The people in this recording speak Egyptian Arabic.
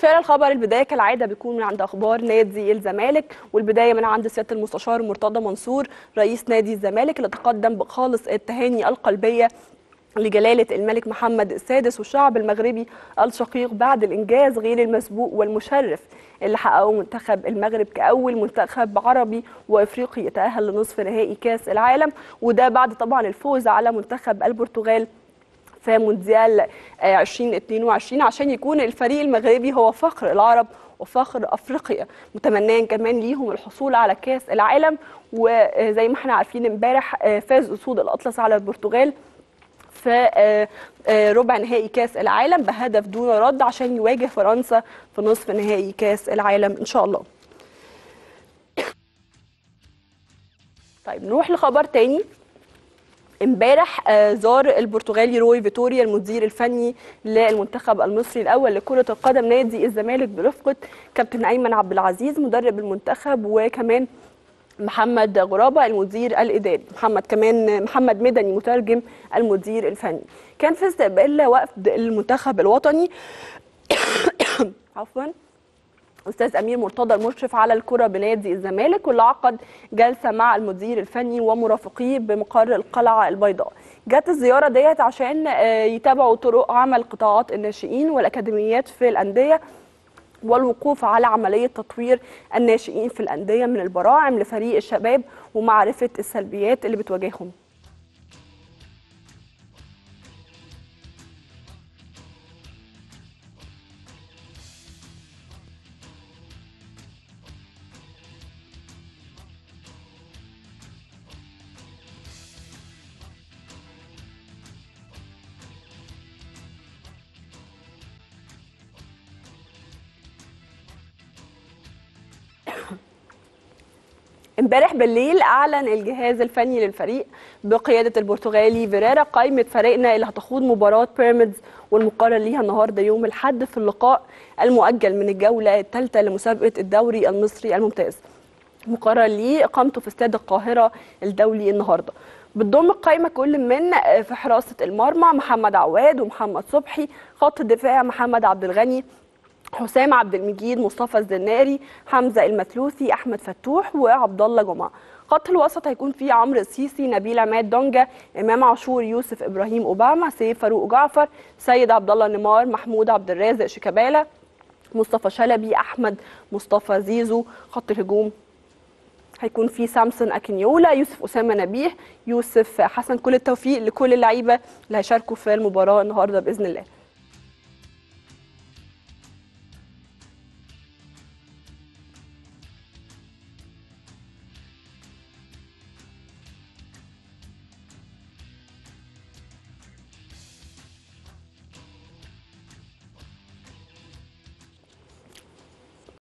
فعلا الخبر البدايه كالعاده بيكون من عند اخبار نادي الزمالك والبدايه من عند سياده المستشار مرتضى منصور رئيس نادي الزمالك اللي تقدم بخالص التهاني القلبيه لجلالة الملك محمد السادس والشعب المغربي الشقيق بعد الإنجاز غير المسبوق والمشرف اللي حققه منتخب المغرب كأول منتخب عربي وإفريقي يتأهل لنصف نهائي كأس العالم وده بعد طبعا الفوز على منتخب البرتغال في مونديال 2022 عشان يكون الفريق المغربي هو فخر العرب وفخر افريقيا متمنيا كمان ليهم الحصول على كاس العالم وزي ما احنا عارفين امبارح فاز اسود الاطلس على البرتغال في ربع نهائي كاس العالم بهدف دون رد عشان يواجه فرنسا في نصف نهائي كاس العالم ان شاء الله طيب نروح لخبر تاني امبارح زار البرتغالي روي فيتوريا المدير الفني للمنتخب المصري الاول لكره القدم نادي الزمالك برفقه كابتن ايمن عبد العزيز مدرب المنتخب وكمان محمد غرابه المدير الاداري محمد كمان محمد مدني مترجم المدير الفني كان في استقبال وفد المنتخب الوطني عفوا استاذ امير مرتضى المشرف على الكره بنادي الزمالك واللي عقد جلسه مع المدير الفني ومرافقيه بمقر القلعه البيضاء جت الزياره ديت عشان يتابعوا طرق عمل قطاعات الناشئين والاكاديميات في الانديه والوقوف على عمليه تطوير الناشئين في الانديه من البراعم لفريق الشباب ومعرفه السلبيات اللي بتواجههم امبارح بالليل اعلن الجهاز الفني للفريق بقياده البرتغالي فيريرا قائمه فريقنا اللي هتخوض مباراه بيراميدز والمقرر ليها النهارده يوم الاحد في اللقاء المؤجل من الجوله الثالثه لمسابقه الدوري المصري الممتاز مقرر ليه اقامته في استاد القاهره الدولي النهارده بتضم القائمه كل من في حراسه المرمى محمد عواد ومحمد صبحي خط الدفاع محمد عبد الغني حسام عبد المجيد مصطفى الزناري حمزه المثلوثي احمد فتوح وعبد الله جمعه خط الوسط هيكون فيه عمرو السيسي نبيل عماد دونجا امام عاشور يوسف ابراهيم اوباما سيف فاروق جعفر سيد عبد الله نيمار محمود عبد الرازق شيكابالا مصطفى شلبي احمد مصطفى زيزو خط الهجوم هيكون في سامسون اكينيولا يوسف اسامه نبيه يوسف حسن كل التوفيق لكل اللعيبه اللي هيشاركوا في المباراه النهارده باذن الله